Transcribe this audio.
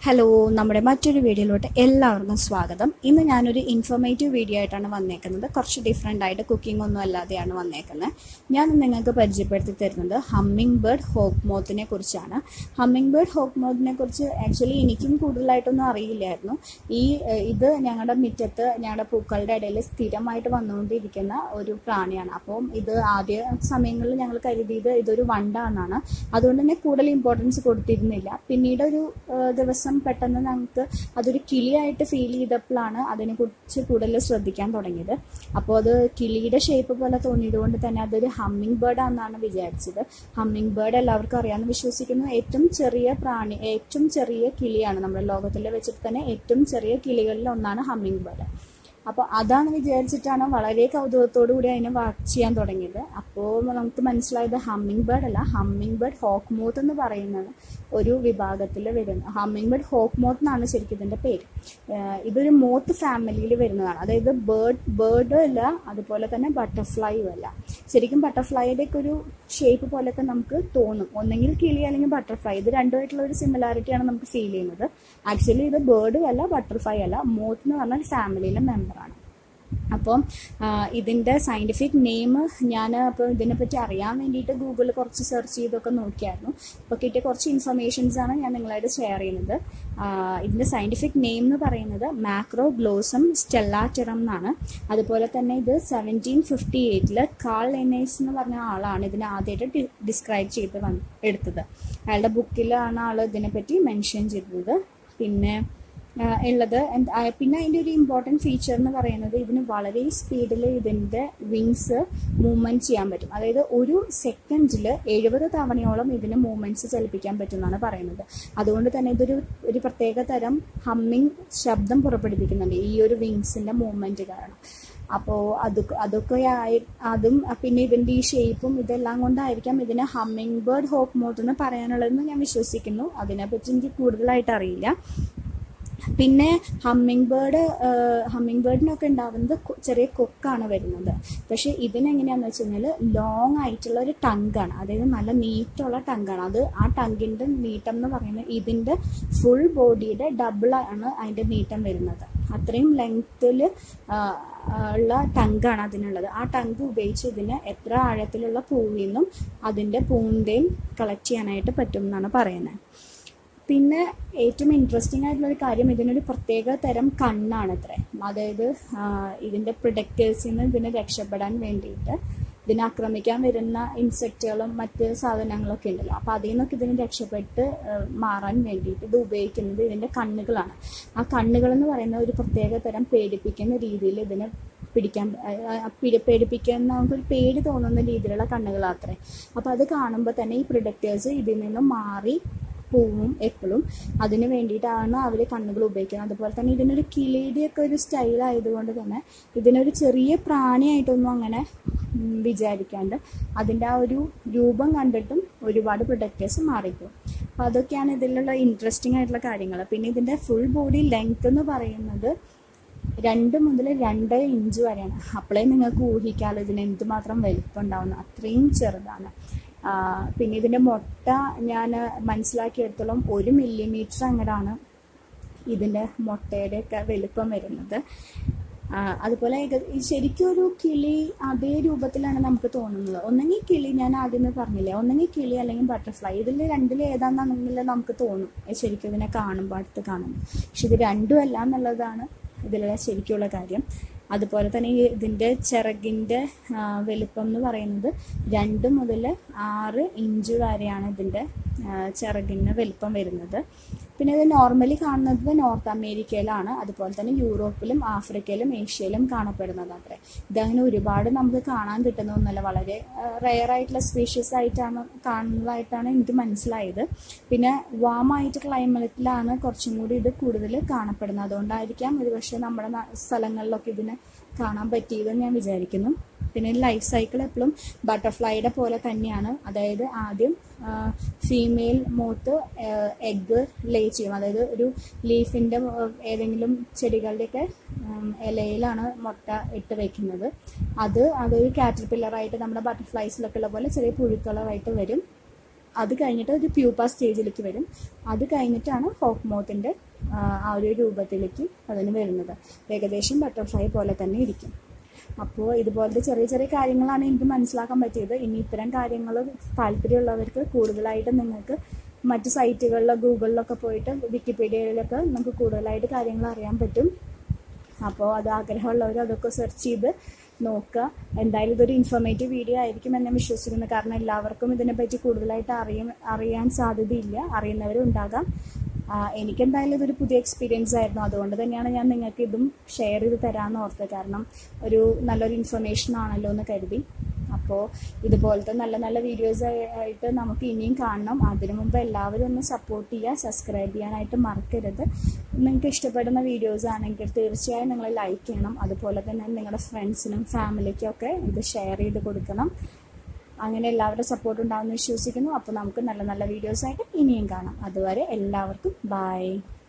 hello നമ്മുടെ മറ്റൊരു വീഡിയോയിലോട്ട് എല്ലാവർക്കും സ്വാഗതം ഇന്ന് ഞാനൊരു ഇൻഫോർമേറ്റീവ് വീഡിയോ ആയിട്ടാണ് വന്നേക്കുന്നത് കുറച്ച് ഡിഫറെൻ്റ് ആയിട്ട് കുക്കിംഗ് ഒന്നും അല്ലാതെയാണ് വന്നേക്കുന്നത് ഞാൻ നിങ്ങൾക്ക് പരിചയപ്പെടുത്തി തരുന്നത് ഹമ്മിങ് ബേർഡ് ഹോക്ക് മോത്തിനെ കുറിച്ചാണ് ഹമ്മിങ് ബേർഡ് ഹോക്ക് മോത്തിനെ കുറിച്ച് ആക്ച്വലി എനിക്കും കൂടുതലായിട്ടൊന്നും അറിയില്ലായിരുന്നു ഈ ഏഹ്, ഇത് ഞങ്ങളുടെ മുറ്റത്ത് ഞങ്ങളുടെ പൂക്കളുടെ ഇടയിൽ സ്ഥിരമായിട്ട് വന്നുകൊണ്ടിരിക്കുന്ന ഒരു പ്രാണിയാണ് അപ്പം ഇത് ആദ്യ സമയങ്ങളിൽ ഞങ്ങൾ കരുതിയത് ഇതൊരു വണ്ടാന്നാണ് അതുകൊണ്ട് തന്നെ കൂടുതൽ ഇമ്പോർട്ടൻസ് കൊടുത്തിരുന്നില്ല പിന്നീട് ഒരു ഏഹ്, ദിവസം പെട്ടെന്ന് ഞങ്ങൾക്ക് അതൊരു കിളിയായിട്ട് ഫീൽ ചെയ്തപ്പോഴാണ് അതിനെക്കുറിച്ച് കൂടുതൽ ശ്രദ്ധിക്കാൻ തുടങ്ങിയത് അപ്പോൾ അത് കിളിയുടെ ഷേപ്പ് പോലെ തോന്നിയത് കൊണ്ട് തന്നെ അതൊരു ഹമ്മിങ് ബേർഡ് ആണെന്നാണ് വിചാരിച്ചത് ഹമ്മിങ് ബേർഡ് എല്ലാവർക്കും അറിയാമെന്ന് വിശ്വസിക്കുന്നു ഏറ്റവും ചെറിയ പ്രാണി ഏറ്റവും ചെറിയ കിളിയാണ് നമ്മുടെ ലോകത്തിൽ വെച്ചിട്ട് തന്നെ ഏറ്റവും ചെറിയ കിളികളിൽ ഒന്നാണ് ഹമ്മിങ് ബേർഡ് അപ്പോൾ അതാണ് വിചാരിച്ചിട്ടാണ് വളരെ കൗതുകത്തോടു കൂടി അതിനെ വാച്ച് ചെയ്യാൻ തുടങ്ങിയത് അപ്പോൾ നമുക്ക് മനസ്സിലായത് ഹമ്മിങ് ബേർഡ് അല്ല ഹമ്മിങ് ബേർഡ് ഹോക്ക് മോത്ത് എന്ന് പറയുന്നത് ഒരു വിഭാഗത്തിൽ വരുന്ന ഹമ്മിങ് ബേർഡ് ഹോക്ക് മോത്ത് എന്നാണ് ശരിക്കും ഇതിൻ്റെ പേര് ഏഹ് ഇതൊരു മോത്ത് ഫാമിലിയിൽ വരുന്നതാണ് അതായത് ബേർഡ് ബേർഡും അല്ല അതുപോലെ തന്നെ ബട്ടർഫ്ലൈയും അല്ല ശരിക്കും ബട്ടർഫ്ലൈയുടെ ഒക്കെ ഒരു ഷേപ്പ് പോലെയൊക്കെ നമുക്ക് തോന്നും ഒന്നെങ്കിൽ കിളി അല്ലെങ്കിൽ ബട്ടർഫ്ലൈ ഇത് രണ്ടുമായിട്ടുള്ള ഒരു സിമിലാരിറ്റിയാണ് നമുക്ക് ഫീൽ ചെയ്യുന്നത് ആക്ച്വലി ഇത് ബേർഡും അല്ല ബട്ടർഫ്ലൈ അല്ല മോത്ത് എന്ന് പറഞ്ഞാൽ ഫാമിലിയിലെ മെമ്പറാണ് അപ്പം ആ, ഇതിൻ്റെ സയൻറ്റിഫിക് നെയിം ഞാൻ അപ്പോൾ ഇതിനെപ്പറ്റി അറിയാൻ വേണ്ടിയിട്ട് ഗൂഗിളിൽ കുറച്ച് സെർച്ച് ചെയ്തൊക്കെ നോക്കിയായിരുന്നു അപ്പോൾ കിട്ടിയ കുറച്ച് ഇൻഫർമേഷൻസ് ആണ് ഞാൻ നിങ്ങളായിട്ട് ഷെയർ ചെയ്യുന്നത് ആ, ഇതിൻ്റെ സയൻറ്റിഫിക് നെയിം എന്ന് പറയുന്നത് മാക്രോ ഗ്ലോസം സ്റ്റെല്ലാറ്ററം എന്നാണ് അതുപോലെ തന്നെ ഇത് സെവൻറ്റീൻ ഫിഫ്റ്റി എയ്റ്റിൽ കാൾ ലെനേഴ്സ് എന്ന് പറഞ്ഞ ആളാണ് ഇതിനെ ആദ്യമായിട്ട് ഡിസ്ക്രൈബ് ചെയ്ത് വന്ന് എടുത്തത് അയാളുടെ ബുക്കിലാണ് ആൾ ഇതിനെപ്പറ്റി മെൻഷൻ ചെയ്തത് പിന്നെ ആ, ഉള്ളത് എന്ത്- ആ, പിന്നെ അതിൻ്റെ ഒരു ഇമ്പോർട്ടൻറ്റ് ഫീച്ചർ എന്ന് പറയുന്നത് ഇതിന് വളരെ സ്പീഡിൽ ഇതിൻ്റെ വിങ്സ് മൂവ്മെൻറ്റ് ചെയ്യാൻ പറ്റും അതായത് ഒരു സെക്കൻഡിൽ എഴുപത് തവണയോളം ഇതിന് മൂവ്മെൻറ്റ്സ് ചലിപ്പിക്കാൻ പറ്റും എന്നാണ് പറയുന്നത് അതുകൊണ്ട് തന്നെ ഇതൊരു ഒരു പ്രത്യേക തരം ഹമ്മിങ് ശബ്ദം പുറപ്പെടുവിക്കുന്നുണ്ട് ഈ ഒരു വിങ്സിൻ്റെ മൂവ്മെൻറ്റ് കാരണം അപ്പോൾ അത് അതൊക്കെ ആയി അതും പിന്നെ ഇതിൻ്റെ ഈ ഷേപ്പും ഇതെല്ലാം കൊണ്ടായിരിക്കാം ഇതിനെ ഹമ്മിങ് ബേർഡ് ഹോക്ക് മോട്ട് എന്ന് പറയാനുള്ളതെന്ന് ഞാൻ വിശ്വസിക്കുന്നു അതിനെപ്പറ്റി എനിക്ക് കൂടുതലായിട്ട് അറിയില്ല പിന്നെ ഹമ്മിങ് ബേർഡ് ഹമ്മിങ് ബേർഡിനൊക്കെ ഉണ്ടാവുന്നത് കൊ- ചെറിയ കൊക്കാണ് വരുന്നത് പക്ഷേ ഇതിനെങ്ങനെയാണെന്ന് വെച്ച് കഴിഞ്ഞാൽ ലോങ് ആയിട്ടുള്ള ഒരു ടങ്കാണ് അതായത് നല്ല നീറ്റുള്ള ടങ്കാണ് അത് ആ ടങ്കിൻ്റെ നീട്ടം എന്ന് പറയുന്നത് ഇതിൻ്റെ ഫുൾ ബോഡിയുടെ ഡബിൾ ആണ് അതിൻ്റെ നീട്ടം വരുന്നത് അത്രയും ലെങ്ത്തിൽ ഉള്ള ടങ്കാണ് അതിനുള്ളത് ആ ടങ്ക് ഉപയോഗിച്ച് ഇതിന് എത്ര ആഴത്തിലുള്ള പൂവിൽ നിന്നും അതിൻ്റെ പൂന്തേൻ കളക്ട് ചെയ്യാനായിട്ട് പറ്റും എന്നാണ് പറയുന്നത് പിന്നെ ഏറ്റവും ഇൻട്രസ്റ്റിംഗ് ആയിട്ടുള്ള ഒരു കാര്യം ഇതിനൊരു പ്രത്യേക തരം കണ്ണാണ് അത്രേ അതായത് ആ, ഇതിൻ്റെ പ്രൊഡക്റ്റേഴ്സിൽ നിന്ന് ഇതിനെ രക്ഷപ്പെടാൻ വേണ്ടിയിട്ട് ഇതിനെ ആക്രമിക്കാൻ വരുന്ന ഇൻസെക്റ്റുകളും മറ്റ് സാധനങ്ങളൊക്കെ ഉണ്ടല്ലോ അപ്പോൾ അതിൽ നിന്നൊക്കെ ഇതിന് രക്ഷപ്പെട്ട് ആ, മാറാൻ വേണ്ടിയിട്ട് ഇത് ഉപയോഗിക്കുന്നത് ഇതിൻ്റെ കണ്ണുകളാണ് ആ കണ്ണുകൾ എന്ന് പറയുന്ന ഒരു പ്രത്യേക തരം പേടിപ്പിക്കുന്ന രീതിയിൽ ഇതിനെ പിടിക്കാൻ ആ, ആ, പിടി- പേടിപ്പിക്കുന്ന നമുക്കൊരു പേടി തോന്നുന്ന രീതിയിലുള്ള കണ്ണുകളാത്രേ അപ്പോൾ അത് കാണുമ്പോൾ തന്നെ ഈ പ്രൊഡക്റ്റേഴ്സ് ഇതിൽ നിന്നും മാറി പോവും എപ്പോഴും അതിന് വേണ്ടിയിട്ടാണ് അവർ കണ്ണുകൾ ഉപയോഗിക്കുന്നത് അതുപോലെ തന്നെ ഇതിനൊരു കിളിയുടെയൊക്കെ ഒരു സ്റ്റൈൽ ആയതുകൊണ്ട് തന്നെ ഇതിനൊരു ചെറിയ പ്രാണിയായിട്ടൊന്നും അങ്ങനെ ഉം, വിചാരിക്കാണ്ട് അതിൻ്റെ ആ ഒരു രൂപം കണ്ടിട്ടും ഒരുപാട് പ്രൊഡക്റ്റേഴ്സ് മാറിപ്പോകും അപ്പോൾ അതൊക്കെയാണ് ഇതിലുള്ള ഇൻട്രസ്റ്റിംഗ് ആയിട്ടുള്ള കാര്യങ്ങൾ പിന്നെ ഇതിൻ്റെ ഫുൾ ബോഡി ലെങ്ത് എന്ന് പറയുന്നത് രണ്ട് മുതൽ രണ്ടര ഇഞ്ച് വരെയാണ് അപ്പോഴേ നിങ്ങൾക്ക് ഊഹിക്കാമല്ലോ ഇതിന് എന്തുമാത്രം വലിപ്പം ഉണ്ടാവുന്നു അത്രയും ചെറുതാണ് ആ, പിന്നെ ഇതിൻ്റെ മുട്ട ഞാൻ മനസ്സിലാക്കിയെടുത്തോളം ഒരു മില്ലിമീറ്റർ അങ്ങടാണ് ഇതിൻ്റെ മുട്ടയുടെയൊക്കെ വലുപ്പം വരുന്നത് ആ, അതുപോലെ ഏക- ഈ ശരിക്കും ഒരു കിളി അതേ രൂപത്തിലാണ് നമുക്ക് തോന്നുന്നത് ഒന്നെങ്കിൽ കിളി ഞാൻ ആദ്യമേ പറഞ്ഞില്ലേ ഒന്നെങ്കിൽ കിളി അല്ലെങ്കിൽ ബട്ടർഫ്ലൈ ഇതിൽ രണ്ടിൽ ഏതാണെന്നെങ്കിൽ നമുക്ക് തോന്നും ഏ, ശരിക്കും ഇതിനെ കാണുമ്പോൾ അടുത്ത് കാണുമ്പോൾ പക്ഷെ ഇത് രണ്ടും അല്ല എന്നുള്ളതാണ് ഇതിലെ ശരിക്കുള്ള കാര്യം അതുപോലെ തന്നെ ഈ ഇതിൻ്റെ ചിറകിൻ്റെ ആ, വലിപ്പം എന്ന് പറയുന്നത് രണ്ട് മുതൽ ആറ് ഇഞ്ച് വരെയാണ് ഇതിൻ്റെ ആ, ചിറകിന് വലിപ്പം വരുന്നത് പിന്നെ ഇത് നോർമലി കാണുന്നത് നോർത്ത് അമേരിക്കയിലാണ് അതുപോലെ തന്നെ യൂറോപ്പിലും ആഫ്രിക്കയിലും ഏഷ്യയിലും കാണപ്പെടുന്നത് അത്രേ ഇതങ്ങനെ ഒരുപാട് നമുക്ക് കാണാൻ കിട്ടുന്ന ഒന്നല്ല വളരെ റെയർ ആയിട്ടുള്ള സ്പീഷ്യസ് ആയിട്ടാണ് കാണുന്നതായിട്ടാണ് എനിക്ക് മനസ്സിലായത് പിന്നെ വാമായിട്ട് ക്ലൈമറ്റിലാണ് കുറച്ചും കൂടി ഇത് കൂടുതൽ കാണപ്പെടുന്നത് അതുകൊണ്ടായിരിക്കാം ഒരുപക്ഷെ നമ്മുടെ നാ- സ്ഥലങ്ങളിലൊക്കെ ഇതിനെ കാണാൻ പറ്റിയതെന്ന് ഞാൻ വിചാരിക്കുന്നു പിന്നെ ലൈഫ് സൈക്കിൾ എപ്പോഴും ബട്ടർഫ്ലൈയുടെ പോലെ തന്നെയാണ് അതായത് ആദ്യം ഫീമെയിൽ മൂത്ത് എഗ്ഗ് ലേ ചെയ്യും അതായത് ഒരു ലീഫിൻ്റെ ഏതെങ്കിലും ചെടികളുടെയൊക്കെ ഉം, ഇലയിലാണ് മുട്ട ഇട്ട് വെക്കുന്നത് അത് അതൊരു കാറ്റർപില്ലറായിട്ട് നമ്മുടെ ബട്ടർഫ്ലൈസിലൊക്കെ ഉള്ള പോലെ ചെറിയ പുഴുക്കളായിട്ട് വരും അത് കഴിഞ്ഞിട്ട് ഒരു പ്യൂപ്പ സ്റ്റേജിലേക്ക് വരും അത് കഴിഞ്ഞിട്ടാണ് ഹോക്ക് മോത്തിൻ്റെ ആ ഒരു രൂപത്തിലേക്ക് അതിന് വരുന്നത് ഏകദേശം ബട്ടർഫ്ലൈ പോലെ തന്നെ ഇരിക്കും അപ്പോൾ ഇതുപോലത്തെ ചെറിയ ചെറിയ കാര്യങ്ങളാണ് എനിക്ക് മനസ്സിലാക്കാൻ പറ്റിയത് ഇനി ഇത്തരം കാര്യങ്ങൾ താല്പര്യമുള്ളവർക്ക് കൂടുതലായിട്ട് നിങ്ങൾക്ക് മറ്റ് സൈറ്റുകളിലോ ഗൂഗിളിലൊക്കെ പോയിട്ട് വിക്കിപീഡിയയിലൊക്കെ നമുക്ക് കൂടുതലായിട്ട് കാര്യങ്ങൾ അറിയാൻ പറ്റും അപ്പോൾ അത് ആഗ്രഹമുള്ളവർ അതൊക്കെ സെർച്ച് ചെയ്ത് നോക്കുക എന്തായാലും ഇതൊരു ഇൻഫോർമേറ്റീവ് വീഡിയോ ആയിരിക്കും എന്ന് വിശ്വസിക്കുന്നു കാരണം എല്ലാവർക്കും ഇതിനെപ്പറ്റി കൂടുതലായിട്ട് അറിയാൻ അറിയാൻ സാധ്യതയില്ല അറിയുന്നവരും ഉണ്ടാകാം എനിക്കെന്തായാലും ഇതൊരു പുതിയ എക്സ്പീരിയൻസ് ആയിരുന്നു അതുകൊണ്ട് തന്നെയാണ് ഞാൻ നിങ്ങൾക്ക് ഇതും ഷെയർ ചെയ്ത് തരാമെന്ന് ഓർത്തത് കാരണം ഒരു നല്ലൊരു ഇൻഫർമേഷൻ ആണല്ലോ എന്ന് കരുതി അപ്പോൾ ഇതുപോലത്തെ നല്ല നല്ല വീഡിയോസ് ആയിട്ട് നമുക്ക് ഇനിയും കാണണം അതിനു മുമ്പ് എല്ലാവരും ഒന്ന് സപ്പോർട്ട് ചെയ്യുക സബ്സ്ക്രൈബ് ചെയ്യാനായിട്ട് മറക്കരുത് നിങ്ങൾക്ക് ഇഷ്ടപ്പെടുന്ന വീഡിയോസ് ആണെങ്കിൽ തീർച്ചയായും നിങ്ങൾ ലൈക്ക് ചെയ്യണം അതുപോലെ തന്നെ നിങ്ങളുടെ ഫ്രണ്ട്സിനും ഫാമിലിക്കും ഒക്കെ ഇത് ഷെയർ ചെയ്ത് കൊടുക്കണം അങ്ങനെ എല്ലാവരുടെ സപ്പോർട്ട് ഉണ്ടാകുമെന്ന് വിശ്വസിക്കുന്നു അപ്പോൾ നമുക്ക് നല്ല നല്ല വീഡിയോസ് ആയിട്ട് ഇനിയും കാണാം അതുവരെ എല്ലാവർക്കും ബൈ